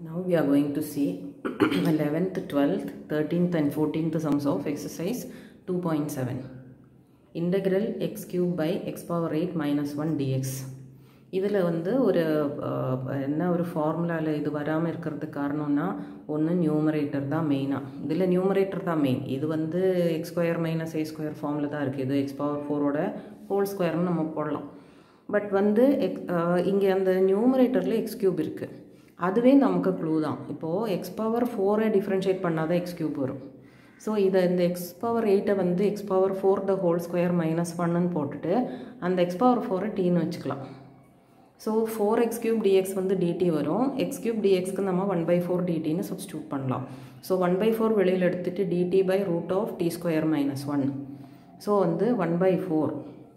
Now we are going to see 11th, 12th, 13th and 14th sums of exercise 2.7. Integral x cube by x power 8 minus 1 dx. இதில் வந்து ஒரு அஹ், என்ன ஒரு ஃபார்முலாவில் இது வராமல் இருக்கிறதுக்கு காரணம்னா ஒன்று நியூமரேட்டர் தான் மெயினாக இதில் நியூமரேட்டர் தான் மெயின் இது வந்து x square minus a square ஃபார்மில் தான் இருக்குது இது எக்ஸ் பவர் ஃபோரோட ஹோல் ஸ்கொயர்னு நம்ம போடலாம் பட் வந்து எக் இங்கே அந்த நியூமரேட்டரில் எக்ஸ் கியூப் இருக்குது அதுவே நமக்கு க்ளூ தான் இப்போது எக்ஸ் பவர் ஃபோரை டிஃப்ரென்ஷியேட் பண்ணால் தான் எக்ஸ் கியூப் வரும் ஸோ இதை இந்த எக்ஸ் பவர் எயிட்டை வந்து x power four the whole square minus ஒன்னு போட்டுட்டு அந்த எக்ஸ் பவர் ஃபோரை டீன்னு வச்சுக்கலாம் so four x cube dx வந்து டிடி வரும் எக்ஸ் கியூப் டிஎக்ஸ்க்கு நம்ம ஒன் பை ஃபோர் டிடின்னு சப்ஸ்டியூட் பண்ணலாம் ஸோ ஒன் பை ஃபோர் வெளியில் எடுத்துகிட்டு dt by root of t square minus one so வந்து one by four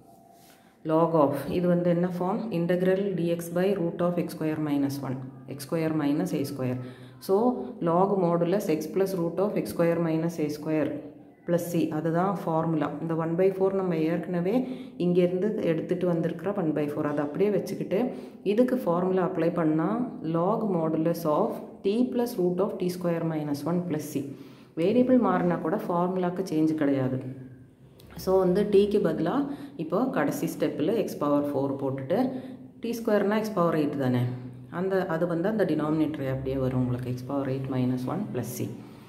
log of இது வந்து என்ன form integral dx by root of x square minus 1 x square minus a square so log modulus x plus root of x square minus a square plus c அதுதான் formula இந்த one by four நம்ம ஏற்கனவே இங்கேருந்து எடுத்துகிட்டு வந்திருக்கிற one by four அதை அப்படியே வச்சுக்கிட்டு இதுக்கு ஃபார்முலா அப்ளை பண்ணால் log modulus of t plus root of t square minus 1 plus c variable மாறினா கூட ஃபார்முலாக்கு சேஞ்ச் கிடையாது ஸோ வந்து டீக்கு பதிலாக இப்போ கடைசி ஸ்டெப்பில் எக்ஸ் பவர் ஃபோர் போட்டுட்டு டி ஸ்கொயர்னால் எக்ஸ் பவர் எயிட் தானே அந்த அது வந்து அந்த டினாமினேட்டர் அப்படியே வரும் உங்களுக்கு x power eight minus one plus c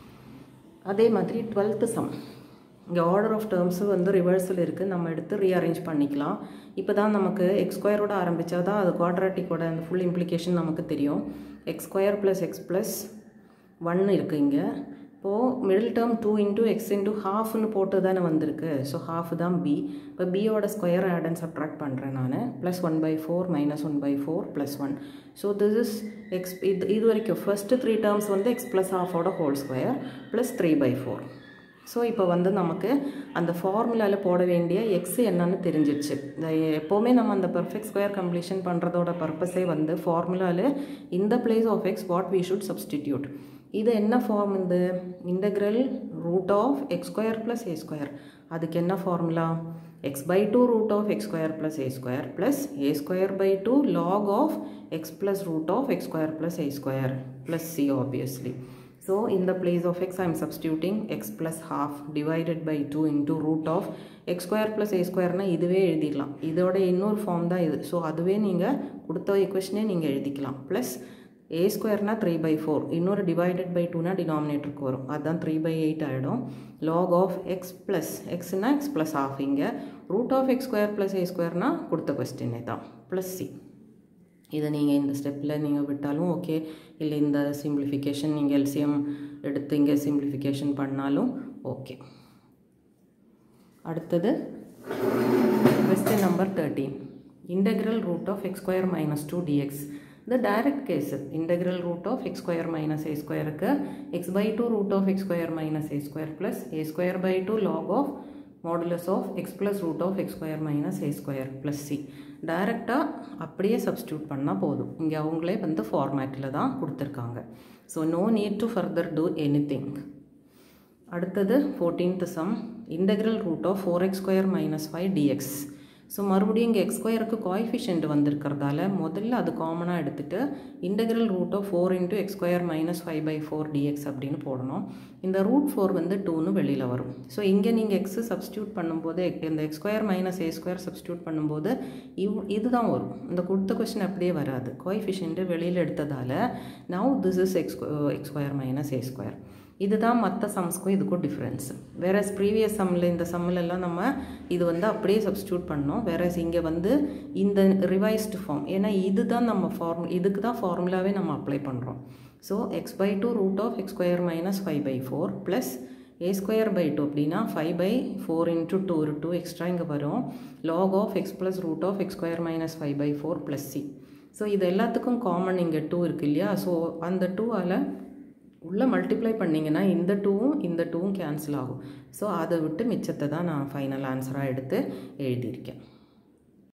அதே மாதிரி டுவெல்த்து சம் இங்கே ஆர்டர் ஆஃப் டேர்ம்ஸு வந்து ரிவர்சல் இருக்குது நம்ம எடுத்து ரீஅரேஞ்ச் பண்ணிக்கலாம் இப்போ தான் நமக்கு எக்ஸ் ஸ்கொயரோட ஆரம்பித்தா தான் அது குவாட்ராட்டிக்கோட அந்த ஃபுல் இம்ப்ளிகேஷன் நமக்கு தெரியும் x square plus x plus ஒன்று இருக்குது இங்கே இப்போது middle term two into x into ஹாஃப்னு போட்டு தானே வந்திருக்கு ஸோ ஹாஃப் தான் பி இப்போ பியோட ஸ்கொயர் ஆட் அண்ட் சப்ட்ராக்ட் பண்ணுறேன் நான் plus one by four minus one by four plus one so this is x இது இது வரைக்கும் ஃபஸ்ட்டு த்ரீ டேர்ம்ஸ் வந்து எக்ஸ் ப்ளஸ் ஹாஃபோட whole square plus three by four so இப்போ வந்து நமக்கு அந்த ஃபார்முலாவில் போட வேண்டிய எக்ஸ் என்னன்னு தெரிஞ்சிடுச்சு இந்த எப்போவுமே நம்ம அந்த பர்ஃபெக்ட் ஸ்கொயர் கம்ப்ளீஷன் பண்ணுறதோட பர்பஸே வந்து ஃபார்முலாவில் இந்த place of x what we should substitute இது என்ன ஃபார்ம் இந்த integral root of x square plus a square அதுக்கு என்ன formula x by two root of x square plus a square plus a square by two log of x plus root of x square plus a square plus c obviously So in the place of x I am substituting x plus half divided by 2 into root of x square plus a square னா இதுவே எழுதிடலாம் இதோட இன்னொரு form தான் இது so அதுவே நீங்கள் கொடுத்த equation நீங்கள் எழுதிக்கலாம் ப்ளஸ் ஏ ஸ்கொயர்னா த்ரீ பை ஃபோர் இன்னொரு டிவைடட் பை டூனா டினாமினேட்டருக்கு வரும் அதுதான் த்ரீ பை எயிட் ஆகிடும் லாக் ஆஃப் எக்ஸ் ப்ளஸ் எக்ஸ்னா எக்ஸ் ப்ளஸ் ஆஃப் இங்கே root of x square plus a ஸ்கொயர்னா கொடுத்த கொஸ்டினே தான் ப்ளஸ் சி இதை நீங்கள் இந்த ஸ்டெப்பில் நீங்கள் விட்டாலும் ஓகே இல்லை இந்த சிம்பிளிஃபிகேஷன் நீங்கள் எல்சிஎம் எடுத்து இங்கே சிம்பிளிஃபிகேஷன் பண்ணாலும் ஓகே அடுத்தது question number thirteen integral root of x square minus two dx இந்த direct case integral root of x square minus a ஸ்கொயருக்கு x by two root of x square minus a square plus a square by two log of modulus of x plus root of x square minus a square plus c டைரெக்டாக அப்படியே substitute பண்ணால் போதும் இங்கே அவங்களே வந்து ஃபார்மேட்டில் தான் கொடுத்துருக்காங்க so no need to further do anything அடுத்தது fourteenth sum integral root of four x square minus five dx so மறுபடியும் இங்கே எக்ஸ் ஸ்கொயருக்கு கோஎஃபிஷியன்ட் வந்திருக்கிறதால முதல்ல அது காமனாக எடுத்துகிட்டு integral root of four into x square minus five by four dx அப்படின்னு போடணும் இந்த ரூட் ஃபோர் வந்து டூன்னு வெளியில் வரும் ஸோ இங்கே நீங்கள் எக்ஸு சப்ஸ்டியூட் பண்ணும்போது இந்த x square minus a square substitute பண்ணும்போது இவ் இதுதான் வரும் இந்த கொடுத்த கொஸ்டின் அப்படியே வராது கோஎஃபிஷியன்ட்டு வெளியில் எடுத்ததால் now this is x x square minus a square இதுதான் மற்ற சம்ஸ்க்கும் இதுக்கும் டிஃப்ரென்ஸ் வேற ப்ரீவியஸ் சம்மில் இந்த சம்மிலெல்லாம் நம்ம இது வந்து அப்படியே சப்ஸ்டியூட் பண்ணோம் வேற இங்கே வந்து இந்த ரிவைஸ்டு ஃபார்ம் ஏன்னா இதுதான் நம்ம ஃபார்ம் இதுக்கு தான் ஃபார்முலாவே நம்ம அப்ளை பண்ணுறோம் so x by two root of x square minus five by four plus a square by two அப்படின்னா five by four into two ஒரு டூ எக்ஸ்ட்ரா இங்கே வரும் log of x plus root of x square minus five by four plus c so இது எல்லாத்துக்கும் common இங்கே two இருக்குது இல்லையா so அந்த டூவால் உள்ளே மல்டிப்ளை பண்ணிங்கன்னா இந்த டூவும் இந்த டூவும் கேன்சல் ஆகும் ஸோ அதை விட்டு மிச்சத்தை தான் நான் ஃபைனல் ஆன்சராக எடுத்து எழுதியிருக்கேன்